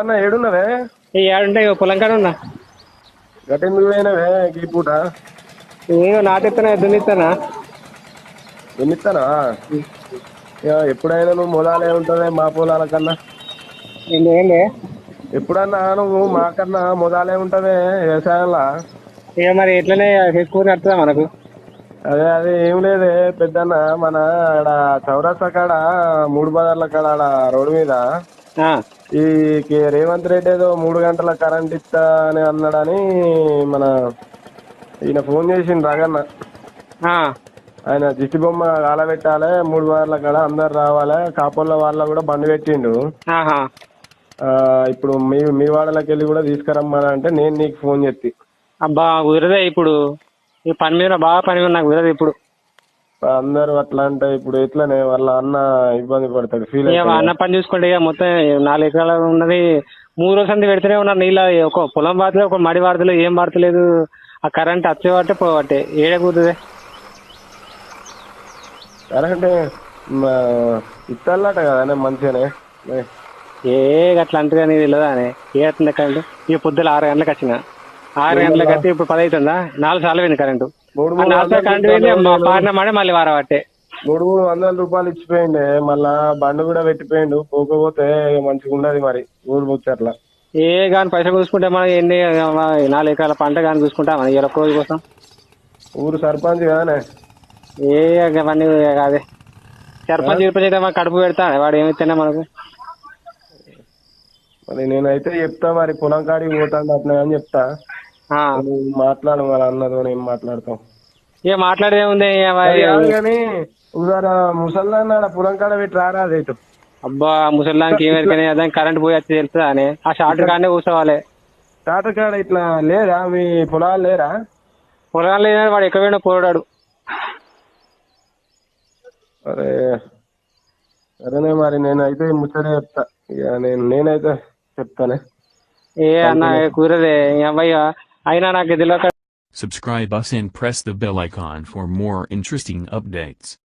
అన్న ఏడున్నవే ఈ ఏడుంటే ఇగో పొలం కాడ ఉన్నా గట్టెందుకు పోయినవే ఈ పూట నేను నాటెత్తనా దున్నిస్తానా ఎన్నిస్తానా ఎప్పుడైనా నువ్వు మొలాలే ఉంటుందే మా పొలాల కన్నా ఏంటి ఏంటి ఎప్పుడన్నా నువ్వు మాకన్నా మొదాలే ఉంటదే వ్యవసాయంలో ఇక మరి ఎట్లనే ఎక్కువ నడుతుందా మనకు అదే అదే ఏం లేదే పెద్దన్న మన ఆడ చౌరస్తా కాడ మూడు బజార్ల కాడ ఆడ రోడ్డు మీద ఆ, ఈ కే- రేవంత్ రెడ్డి ఏదో మూడు గంటల కరెంట్ ఇస్తా అని అన్నాడని మన ఈయన ఫోన్ చేసిండు రాగన్న ఆ, ఆయన దిష్టి బొమ్మ కాలబెట్టాలి మూడు బజార్ల కాడ అందరు రావాలి కాపోళ్ళ వాళ్ళ కూడా బండి పెట్టిండు ఆహా ఆ, ఇప్పుడు మీ మీ వాడలోకి వెళ్ళి కూడా తీసుకురమ్మని అంటే నేను నీకు ఫోన్ చేసి అబ్బా కుదరదే ఇప్పుడు ఈ పని మీద బాగా పని ఉంది నాకు కుదరదు ఇప్పుడు అందరు అట్లా అంటే ఇప్పుడు ఎట్లనే వాళ్ళ అన్న ఇబ్బంది పడతాడు ఫీల్ ఇక అన్న పని చూసుకుంటే ఇక మొత్తం నాలుగు ఎకరాలు ఉన్నది మూడు రోజులు సంది పెడితేనే ఉన్నారు నీళ్ళ ఒక పొలం వాడతలేదు ఒక మడి వాడతలేదు ఏం వాడతలేదు ఆ కరెంట్ వచ్చేవాటే పోవట్టే ఏడే కుదురుదే కరెంట్ ఇస్తాలట కదా మంచిగానే ఏ, ఏ అట్లా అంటే కానీ తెలియదా అని ఏ అట్లా కరెంట్ ఇక పొద్దున ఆరు గంటలకు వచ్చిన ఆరు గంటలకు వచ్చి ఇప్పుడు పది అవుతుందా నాలుగు సార్లు పోయింది కరెంటు మూడు ఆ మూడు నాలుగు సార్లు కరెంట్ పోయింది మా పాడిన మాడే మళ్ళీ వారబట్టే మూడు మూడు వందల రూపాయలు ఇచ్చిపోయిండే మళ్ళా బండి కూడా పెట్టిపోయిండు పోకపోతే ఇక మంచిగా ఉండదు మరి ఊరు ముచ్చట్ల ఏ కానీ పైసలు చూసుకుంటే మనం ఎన్ని నాలుగు ఎకరాల పంట కానీ చూసుకుంటాం మనం ఇరవై రోజు కోసం ఊరు సర్పంచ్ కదానే ఏ అవన్నీ కాదే సర్పంచ్ గిర్పంచ్ అయితే మన కడుపు పెడతా వాడు ఏమి తిన్నా మనకు మరి నేనైతే చెప్తా మరి పొలం కాడికి పోతాను అట్లా అని చెప్తా ఆ. నువ్వు మాట్లాడు వాళ్ళ అన్నతో ఏం మాట్లాడతాం ఇక మాట్లాడేది ఉంది అది కాదు కానీ ఉదార ముసల్దాన్ని ఆడ పొలం కాడ పెట్టి రారా అదైతే అబ్బా ముసలిదానికి ఏం ఎరికనే దానికి కరెంట్ పోయి వచ్చి తెలుస్తుందా అని ఆ షార్ట్ కాడనే కూర్చోవాలి టాటర్ కాడ ఇట్లా లేదా మీ పొలాలు లేరా పొలాలు లేదని వాడు ఎక్కడ పోయినా పోరాడు అరే సరేనే మరి నేనైతే ముచ్చట చెప్తా ఇక నేను నేనైతే చెప్తానే ఏ అన్న కుదరదే అబ్బాయి అయినా నాకు తెలియక Subscribe us and press the bell icon for more interesting updates.